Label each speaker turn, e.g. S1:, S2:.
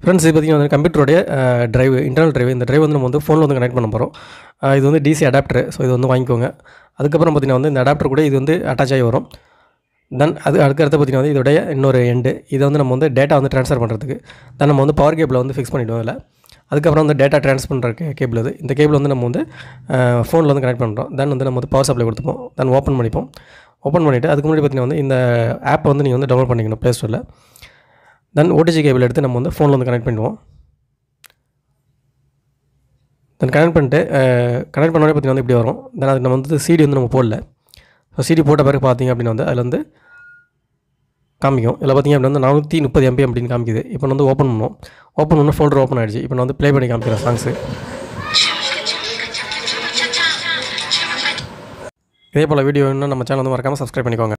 S1: friends இது பார்த்திங்கன்னா வந்து கம்ப்யூட்டருடைய டிரைவ் இன்டர்னல் டிரைவ் இந்த டிரைவ் வந்து நம்ம வந்து ஃபோனில் வந்து கனெக்ட் பண்ண போகிறோம் இது வந்து டிசி அடாப்டர் ஸோ இது வந்து வாங்கிக்கோங்க அதுக்கப்புறம் பார்த்திங்கன்னா வந்து இந்த அடாப்டர் கூட இது வந்து அட்டாச் ஆகி வரும் தென் அது அதுக்கடுத்து பார்த்திங்கன்னா வந்து இதோடைய இன்னொரு எண்டு இதை வந்து நம்ம வந்து டேட்டா வந்து ட்ரான்ஸ்ஃபர் பண்ணுறதுக்கு தென் நம்ம வந்து பவர் கேபிளை வந்து ஃபிக்ஸ் பண்ணிவிடுவோம் இதில் அதுக்கப்புறம் வந்து டேட்டா ட்ரான்ஸ் பண்ணுற கே கேபிள் இது இந்த கேபிள் வந்து நம்ம வந்து ஃபோனில் வந்து கனெக்ட் பண்ணுறோம் தென் வந்து நம்ம வந்து பவர் சப்ளை கொடுத்துப்போம் தென் ஓப்பன் பண்ணிப்போம் ஓப்பன் பண்ணிவிட்டு அதுக்கு முன்னாடி பார்த்திங்கன்னா வந்து இந்த ஆப்பை வந்து நீங்கள் வந்து டவுன்லோட் பண்ணிக்கணும் ப்ளே ஸ்டோரில் தென் ஓடிஜி கேபிள் எடுத்து நம்ம வந்து ஃபோனில் வந்து கனெக்ட் பண்ணுவோம் தென் கனெக்ட் பண்ணிட்டு கனெக்ட் பண்ணோடனே பார்த்திங்கன்னா வந்து இப்படி வரும் தென் அதுக்கு நம்ம வந்து சிடி வந்து நம்ம போடல ஸோ சிடி போட்ட பிறகு பார்த்தீங்க அப்படின்னா வந்து அதில் வந்து காமிக்கும் இதில் பார்த்திங்க அப்படின்னா வந்து நானூற்றி முப்பது எம்பி அப்படின்னு காமிக்குது இப்போ நான் வந்து ஓப்பன் பண்ணுவோம் ஓப்பன் பண்ணால் ஃபோல்டர் ஓப்பன் ஆகிடுச்சு இப்போ நான் வந்து ப்ளே பண்ணி காமிக்கிறேன் சாங்ஸு இதே போல் வீடியோ இன்னும் நம்ம சேனல் வந்து மறக்காமல் சப்ஸ்கிரைப் பண்ணிக்கோங்க